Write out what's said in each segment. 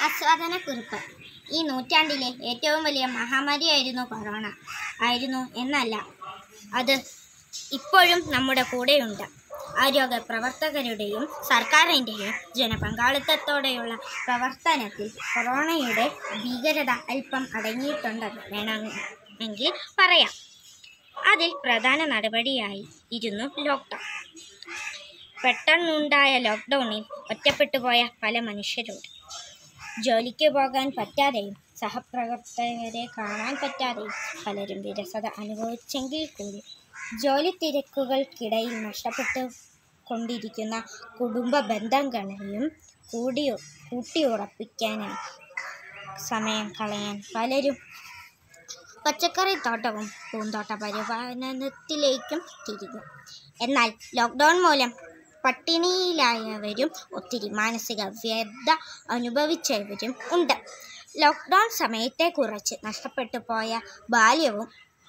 ആസ്വാദനക്കുറിപ്പ് ഈ നൂറ്റാണ്ടിലെ ഏറ്റവും വലിയ മഹാമാരിയായിരുന്നു കൊറോണ ആയിരുന്നു എന്നല്ല അത് ഇപ്പോഴും നമ്മുടെ കൂടെയുണ്ട് ആരോഗ്യ പ്രവർത്തകരുടെയും സർക്കാരിൻ്റെയും ജനപങ്കാളിത്തത്തോടെയുള്ള പ്രവർത്തനത്തിൽ കൊറോണയുടെ ഭീകരത അല്പം അടങ്ങിയിട്ടുണ്ടെന്ന് വേണമെങ്കിൽ പറയാം അതിൽ പ്രധാന നടപടിയായി ഇരുന്നു ലോക്ക്ഡൗൺ പെട്ടെന്നുണ്ടായ ലോക്ക്ഡൗണിൽ ഒറ്റപ്പെട്ടുപോയ പല മനുഷ്യരുണ്ട് ജോലിക്ക് പോകാൻ പറ്റാതെയും സഹപ്രവർത്തകരെ കാണാൻ പറ്റാതെയും പലരും വിരസത അനുഭവിച്ചെങ്കിൽ കൂടി ജോലി തിരക്കുകൾക്കിടയിൽ നഷ്ടപ്പെട്ടു കൊണ്ടിരിക്കുന്ന കുടുംബ ബന്ധങ്ങളെയും കൂടി കൂട്ടിയുറപ്പിക്കാനായി സമയം കളയാൻ പലരും പച്ചക്കറി തോട്ടവും പൂന്തോട്ട പരിപാലനത്തിലേക്കും തിരിഞ്ഞു എന്നാൽ ലോക്ക്ഡൗൺ മൂലം പട്ടിണിയിലായവരും ഒത്തിരി മാനസിക വ്യത അനുഭവിച്ചവരും ഉണ്ട് ലോക്ക്ഡൗൺ സമയത്തെ കുറിച്ച് നഷ്ടപ്പെട്ടു പോയ ബാല്യവും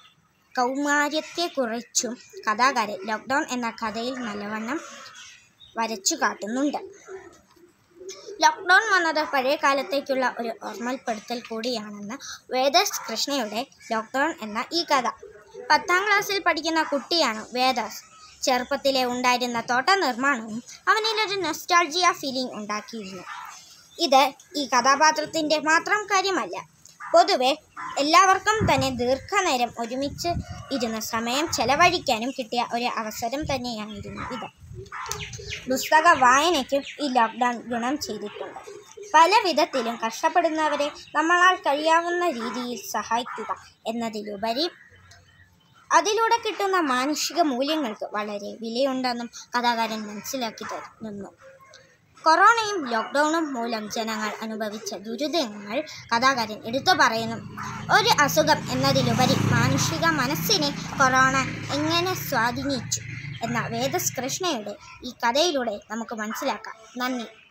കൗമാര്യത്തെക്കുറിച്ചും കഥാകാരൻ ലോക്ക്ഡൗൺ എന്ന കഥയിൽ നല്ലവണ്ണം വരച്ചു കാട്ടുന്നുണ്ട് ലോക്ക്ഡൗൺ വന്നത് പഴയ കാലത്തേക്കുള്ള ഒരു ഓർമ്മപ്പെടുത്തൽ കൂടിയാണെന്ന് വേദസ് കൃഷ്ണയുടെ ലോക്ക്ഡൗൺ എന്ന ഈ കഥ പത്താം ക്ലാസ്സിൽ പഠിക്കുന്ന കുട്ടിയാണ് വേദസ് ചെറുപ്പത്തിലെ ഉണ്ടായിരുന്ന തോട്ട നിർമ്മാണവും അവനിലൊരു നൊസ്റ്റാൾജിയ ഫീലിംഗ് ഉണ്ടാക്കിയിരുന്നു ഇത് ഈ കഥാപാത്രത്തിൻ്റെ മാത്രം കാര്യമല്ല പൊതുവെ എല്ലാവർക്കും തന്നെ ദീർഘനേരം ഒരുമിച്ച് ഇരുന്ന് സമയം ചെലവഴിക്കാനും കിട്ടിയ ഒരു അവസരം തന്നെയായിരുന്നു ഇത് പുസ്തക വായനയ്ക്കും ഈ ലോക്ക്ഡൗൺ ഗുണം ചെയ്തിട്ടുണ്ട് പല വിധത്തിലും കഷ്ടപ്പെടുന്നവരെ നമ്മളാൽ കഴിയാവുന്ന രീതിയിൽ സഹായിക്കുക എന്നതിലുപരി അതിലൂടെ കിട്ടുന്ന മാനുഷിക മൂല്യങ്ങൾക്ക് വളരെ വിലയുണ്ടെന്നും കഥാകാരൻ മനസ്സിലാക്കി തരുന്നു കൊറോണയും ലോക്ക്ഡൗണും മൂലം ജനങ്ങൾ അനുഭവിച്ച ദുരിതങ്ങൾ കഥാകാരൻ എടുത്തു പറയുന്നു ഒരു അസുഖം എന്നതിലുപരി മാനുഷിക മനസ്സിനെ കൊറോണ എങ്ങനെ സ്വാധീനിച്ചു എന്ന വേദസ് കൃഷ്ണയുടെ ഈ കഥയിലൂടെ നമുക്ക് മനസ്സിലാക്കാം നന്ദി